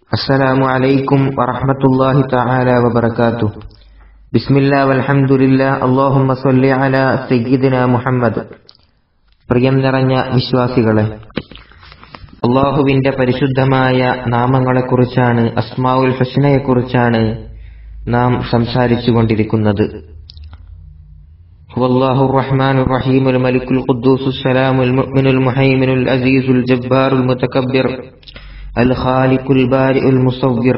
السلام عليكم ورحمة الله تعالى وبركاته بسم الله والحمد لله اللهم صل على سيدنا മുഹമ്മദ് പ്രിയം നിറഞ്ഞ വിശ്വാസികളെ അള്ളാഹുവിന്റെ പരിശുദ്ധമായ നാമങ്ങളെക്കുറിച്ചാണ് അസ്മാവുൽ ഹുസ്നയെക്കുറിച്ചാണ് നാം സംസാരിച്ചു കൊണ്ടിരിക്കുന്നത് هو الله الرحمن الرحيم الملك القدوس السلام المؤمن المهيمن العزيز الجبار المتكبر الخالق البارئ المصور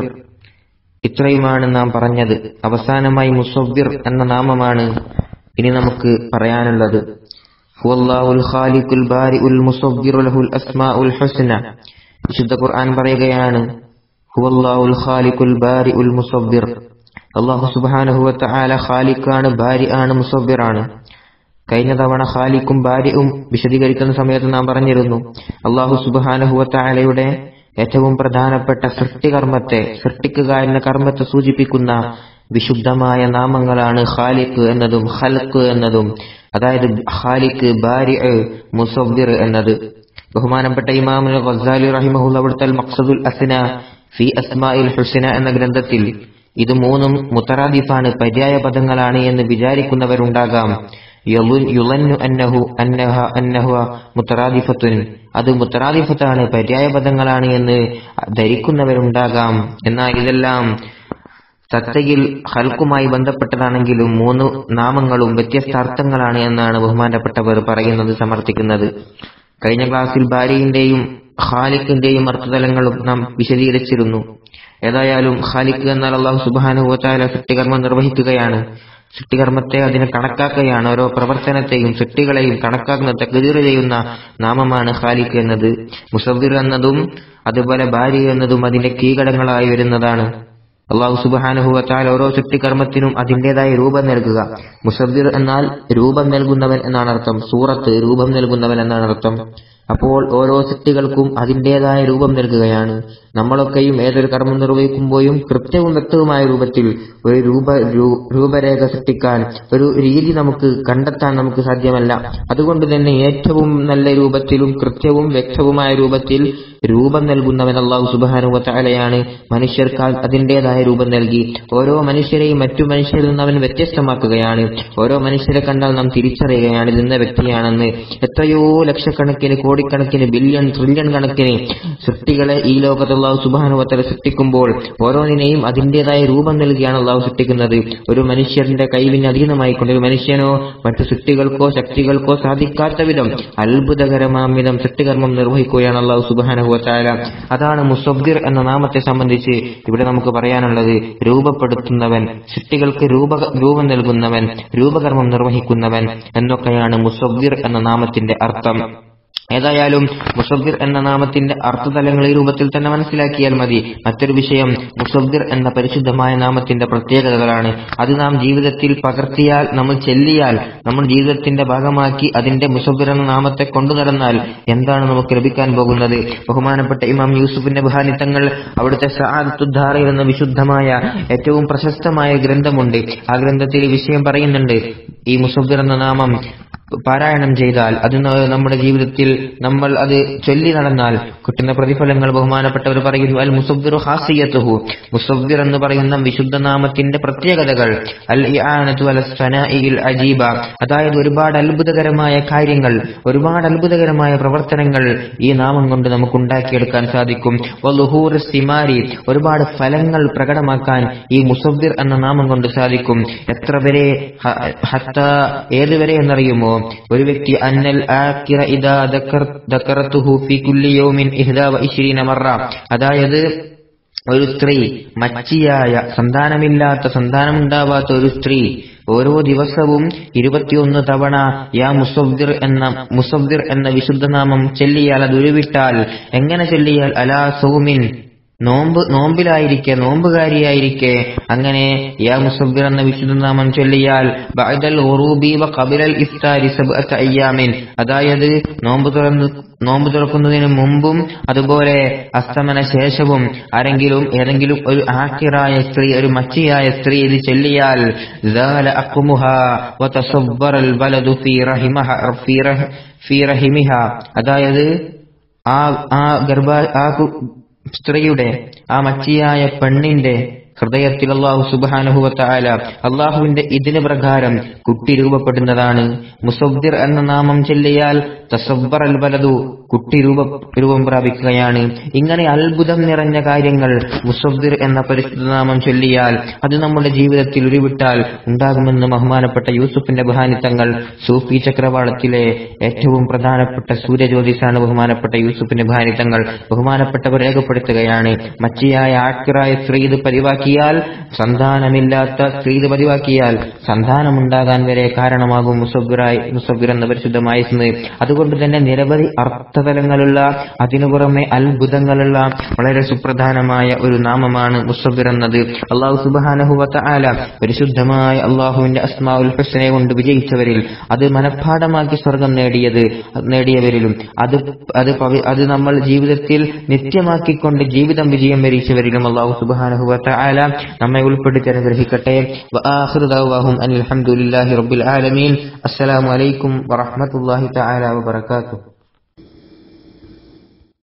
ഇത്രയുമാണ് നാം പറഞ്ഞത് അവസാനമായി മുസവ്വിർ എന്ന നാമമാണ് ഇനി നമുക്ക് പറയാനുള്ളത് ഹുവല്ലാഹുൽ ഖാലിഖുൽ ബാരിഉൽ മുസവ്വിറു ലഹുൽ അസ്മാഉൽ ഹുസ്ന വിശുദ്ധ ഖുർആൻ പറയുകയാണ് ഹുവല്ലാഹുൽ ഖാലിഖുൽ ബാരിഉൽ മുസവ്വിർ അള്ളാഹു സുബ്ഹാനഹു വതആല ഖാലിഖാണ് ബാരി ആണ് മുസവ്വിറാണ് കഴിഞ്ഞ തവണ ഖാലിഖും ബാരിയും വിശദീകരിക്കുന്ന സമയത്ത് നാം പറഞ്ഞിരുന്നു അള്ളാഹു സുബ്ഹാനഹു വതആലയുടെ ഏറ്റവും പ്രധാനപ്പെട്ട സൃഷ്ടികർമ്മത്തെ സൃഷ്ടിക്കുക എന്ന കർമ്മത്തെ സൂചിപ്പിക്കുന്ന വിശുദ്ധമായ നാമങ്ങളാണ് ഖാലിഖ് എന്നതും ഖൽഖ് എന്നതും അതായത് ഖാലിഖ് ബാരി മുസവ്വിർ എന്നത് ബഹുമാനപ്പെട്ട ഇമാമുൽ ഗസാലി റഹിമഹുല്ല അവിടുത്തെ മഖ്സദുൽ അസ്ന ഫി അസ്മാഇൽ ഹുസ്ന എന്ന ഗ്രന്ഥത്തിൽ ഇത് മൂന്നും മുത്തറാദിഫാണ് പര്യായ പദങ്ങളാണ് എന്ന് വിചാരിക്കുന്നവരുണ്ടാകാം യുളന്നു അന്നഹു അന്നഹ അന്നഹ മുത്തറാദിഫത്തുൻ അത് മുത്തറാദിഫത്താണ് പര്യായ പദങ്ങളാണ് എന്ന് ധരിക്കുന്നവരുണ്ടാകാം എന്നാൽ ഇതെല്ലാം സത്തയിൽ ഹൽക്കുമായി ബന്ധപ്പെട്ടതാണെങ്കിലും മൂന്ന് നാമങ്ങളും വ്യത്യസ്ത അർത്ഥങ്ങളാണ് എന്നാണ് ബഹുമാനപ്പെട്ടവർ പറയുന്നത് സമർത്ഥിക്കുന്നത് കഴിഞ്ഞ ക്ലാസ്സിൽ ഭാര്യന്റെയും ഖാലിഖിന്റെയും അർത്ഥതലങ്ങളും നാം വിശദീകരിച്ചിരുന്നു ഏതായാലും ഖാലിഖ് എന്നാൽ അള്ളാഹു സുബാനുഭവത്തായ സൃഷ്ടികർമ്മം നിർവഹിക്കുകയാണ് സൃഷ്ടികർമ്മത്തെ അതിനെ കണക്കാക്കുകയാണ് ഓരോ പ്രവർത്തനത്തെയും സൃഷ്ടികളെയും കണക്കാക്കുന്ന തകതീർ ചെയ്യുന്ന നാമമാണ് ഖാലിഖ് എന്നത് മുസവ്വിർ എന്നതും അതുപോലെ ഭാര്യ എന്നതും അതിന്റെ കീകടങ്ങളായി വരുന്നതാണ് അള്ളാഹു സുബാനുഭവത്താൽ ഓരോ സൃഷ്ടികർമ്മത്തിനും അതിൻ്റെതായ രൂപം നൽകുക മുസവ്വിർ എന്നാൽ രൂപം നൽകുന്നവൻ എന്നാണ് അർത്ഥം സൂറത്ത് രൂപം നൽകുന്നവൻ എന്നാണ് അർത്ഥം അപ്പോൾ ഓരോ സൃഷ്ടികൾക്കും അതിൻ്റെതായ രൂപം നൽകുകയാണ് നമ്മളൊക്കെയും ഏതൊരു കർമ്മം നിർവഹിക്കുമ്പോഴും കൃത്യവും വ്യക്തവുമായ രൂപത്തിൽ ഒരു രൂപ രൂപരേഖ സൃഷ്ടിക്കാൻ ഒരു രീതി നമുക്ക് കണ്ടെത്താൻ നമുക്ക് സാധ്യമല്ല അതുകൊണ്ട് തന്നെ ഏറ്റവും നല്ല രൂപത്തിലും കൃത്യവും വ്യക്തവുമായ രൂപത്തിൽ രൂപം നൽകുന്നവൻ അള്ളാഹു സുബാനുവലയാണ് മനുഷ്യർക്ക് അതിൻ്റെതായ രൂപം നൽകി ഓരോ മനുഷ്യരെയും മറ്റു മനുഷ്യരിൽ നിന്ന് അവൻ വ്യത്യസ്തമാക്കുകയാണ് ഓരോ മനുഷ്യരെ കണ്ടാൽ നാം തിരിച്ചറിയുകയാണ് ഇതെന്ന വ്യക്തിയാണെന്ന് എത്രയോ ലക്ഷക്കണക്കിന് കോടിക്കണക്കിന് ബില്യൺ ട്രില്യൺ കണക്കിന് സൃഷ്ടികളെ ഈ ലോകത്ത് അള്ളാഹു സുബാനുവത്തല സൃഷ്ടിക്കുമ്പോൾ ഓരോന്നിനെയും അതിൻ്റെതായ രൂപം നൽകിയാണ് അള്ളാഹു സൃഷ്ടിക്കുന്നത് ഒരു മനുഷ്യന്റെ കഴിവിന് അധീനമായിക്കൊണ്ട് ഒരു മനുഷ്യനോ മറ്റു സൃഷ്ടികൾക്കോ ശക്തികൾക്കോ സാധിക്കാത്ത വിധം അത്ഭുതകരമാം വിധം സൃഷ്ടികർമ്മം നിർവഹിക്കുകയാണ് അള്ളാഹു സുബാനുവത്താല അതാണ് മുസബ്ദിർ എന്ന നാമത്തെ സംബന്ധിച്ച് ഇവിടെ നമുക്ക് പറയാനുള്ളത് രൂപപ്പെടുത്തുന്നവൻ സൃഷ്ടികൾക്ക് രൂപ രൂപം നൽകുന്നവൻ രൂപകർമ്മം നിർവഹിക്കുന്നവൻ എന്നൊക്കെയാണ് മുസബ്ദിർ എന്ന നാമത്തിന്റെ അർത്ഥം ഏതായാലും മുസബ്ദിർ എന്ന നാമത്തിന്റെ അർത്ഥതലങ്ങൾ ഈ രൂപത്തിൽ തന്നെ മനസ്സിലാക്കിയാൽ മതി മറ്റൊരു വിഷയം മുസബ്ദിർ എന്ന പരിശുദ്ധമായ നാമത്തിന്റെ പ്രത്യേകതകളാണ് അത് നാം ജീവിതത്തിൽ പകർത്തിയാൽ നമ്മൾ ചെല്ലിയാൽ നമ്മൾ ജീവിതത്തിന്റെ ഭാഗമാക്കി അതിന്റെ മുസബ്ദിർ എന്ന നാമത്തെ കൊണ്ടു നടന്നാൽ എന്താണ് നമുക്ക് ലഭിക്കാൻ പോകുന്നത് ബഹുമാനപ്പെട്ട ഇമാം യൂസുഫിന്റെ ബഹാനിത്തങ്ങൾ അവിടുത്തെ സഹാദത്തുദ്ധാറ എന്ന വിശുദ്ധമായ ഏറ്റവും പ്രശസ്തമായ ഗ്രന്ഥമുണ്ട് ആ ഗ്രന്ഥത്തിൽ ഈ വിഷയം പറയുന്നുണ്ട് ഈ മുസബ്ദിർ എന്ന നാമം പാരായണം ചെയ്താൽ അത് നമ്മുടെ ജീവിതത്തിൽ നമ്മൾ അത് ചൊല്ലി നടന്നാൽ കിട്ടുന്ന പ്രതിഫലങ്ങൾ ബഹുമാനപ്പെട്ടവർ പറയുന്നു അൽ മുസബ്ബിറു ഹാസിയത്തുഹു മുസബ്ബിർ എന്ന് പറയുന്ന വിശുദ്ധ നാമത്തിന്റെ പ്രത്യേകതകൾ അൽ ഇആനതു അൽ സനാഇൽ അജീബ അതായത് ഒരുപാട് അത്ഭുതകരമായ കാര്യങ്ങൾ ഒരുപാട് അത്ഭുതകരമായ പ്രവർത്തനങ്ങൾ ഈ നാമം കൊണ്ട് നമുക്ക് ഉണ്ടാക്കിയെടുക്കാൻ സാധിക്കും വലുഹൂർ സിമാരി ഒരുപാട് ഫലങ്ങൾ പ്രകടമാക്കാൻ ഈ മുസബ്ബിർ എന്ന നാമം കൊണ്ട് സാധിക്കും എത്ര വരെ ഹത്ത ഏതുവരെ എന്നറിയുമോ ഒരു വ്യക്തി അന്നൽ ആക്കിറ ഇദാ ദക്കറത്തുഹു ഫി കുല്ലി യൗമിൻ ഇഹ്ദാ വ ഇശ്രീന മറ അതായത് ഒരു സ്ത്രീ മച്ചിയായ സന്താനമില്ലാത്ത സന്താനമുണ്ടാവാത്ത ഒരു സ്ത്രീ ഓരോ ദിവസവും ഇരുപത്തിയൊന്ന് തവണ യാ മുസവ്ദിർ എന്ന മുസവ്ദിർ എന്ന വിശുദ്ധനാമം ചൊല്ലിയാൽ അത് ഉരുവിട്ടാൽ എങ്ങനെ ചൊല്ലിയാൽ അലാ സൗമിൻ നോമ്പ് നോമ്പിലായിരിക്കെ നോമ്പുകാരിയായിരിക്കെ അങ്ങനെ യാ മുസബ്ബിർ എന്ന വിശുദ്ധനാമം ചൊല്ലിയാൽ ബഅദൽ ഖുറൂബി വ ഖബലൽ ഇഫ്താരി സബ്അത അയ്യാമിൻ അതായത് നോമ്പ് തുറന്ന് നോമ്പ് തുറക്കുന്നതിന് മുമ്പും അതുപോലെ അസ്തമന ശേഷവും ആരെങ്കിലും ഏതെങ്കിലും ഒരു ആക്കിറായ സ്ത്രീ ഒരു മച്ചിയായ സ്ത്രീ ഇത് ചൊല്ലിയാൽ ذال أقمها وتصبر البلد في رحمها في رح- في رحمها അതായത് ആ ആ ഗർഭ ആ കു- സ്ത്രീയുടെ ആ മച്ചിയായ പെണ്ണിന്റെ ഹൃദയത്തിൽ അള്ളാഹു സുബാനുഹുവത്തായ അള്ളാഹുവിന്റെ ഇതിന് പ്രകാരം കുട്ടി രൂപപ്പെടുന്നതാണ് മുസബ്ദിർ എന്ന നാമം ചൊല്ലിയാൽ തസബ്ബർ അൽ വലതു കുട്ടി രൂപ രൂപം പ്രാപിക്കുകയാണ് ഇങ്ങനെ അത്ഭുതം നിറഞ്ഞ കാര്യങ്ങൾ മുസബ്ദിർ എന്ന പരിശുദ്ധ നാമം ചൊല്ലിയാൽ അത് നമ്മുടെ ജീവിതത്തിൽ ഉരുവിട്ടാൽ ഉണ്ടാകുമെന്ന് ബഹുമാനപ്പെട്ട യൂസുഫിന്റെ ബഹാനിത്തങ്ങൾ സൂഫി ചക്രവാളത്തിലെ ഏറ്റവും പ്രധാനപ്പെട്ട സൂര്യജ്യോതിസാണ് ബഹുമാനപ്പെട്ട യൂസുഫിന്റെ ബഹാനിത്തങ്ങൾ ബഹുമാനപ്പെട്ടവർ രേഖപ്പെടുത്തുകയാണ് മച്ചിയായ ആക്കിറായ സ്ത്രീ ഇത് പതിവാക്കിയാൽ സന്താനമില്ലാത്ത സ്ത്രീ ഇത് പതിവാക്കിയാൽ സന്താനമുണ്ടാകാൻ വരെ കാരണമാകും മുസബിറായി മുസബിർ എന്ന പരിശുദ്ധമായ സ്മൃതി അതുകൊണ്ട് തന്നെ നിരവധി അർത്ഥതലങ്ങളുള്ള അതിനു പുറമെ അത്ഭുതങ്ങളുള്ള വളരെ സുപ്രധാനമായ ഒരു നാമമാണ് മുസബിർ എന്നത് അള്ളാഹു സുബാനഹുവത്ത ആല പരിശുദ്ധമായ അള്ളാഹുവിന്റെ അസ്മാഉൽ ഹുസ്നെ കൊണ്ട് വിജയിച്ചവരിൽ അത് മനഃപ്പാഠമാക്കി സ്വർഗം നേടിയത് നേടിയവരിലും അത് അത് പവി- അത് നമ്മൾ ജീവിതത്തിൽ നിത്യമാക്കിക്കൊണ്ട് ജീവിതം വിജയം വരിച്ചവരിലും അള്ളാഹു സുബാനഹുവത്ത ആല നമ്മെ ഉൾപ്പെടുത്തി അനുഗ്രഹിക്കട്ടെ വആഖിറു ദഅവാഹും അനിൽ ഹംദുലില്ലാഹി റബ്ബിൽ ആലമീൻ അസ്സലാമു അലൈക്കും വറഹ്മത്തുള്ളാഹി തആല വബറകാതുഹു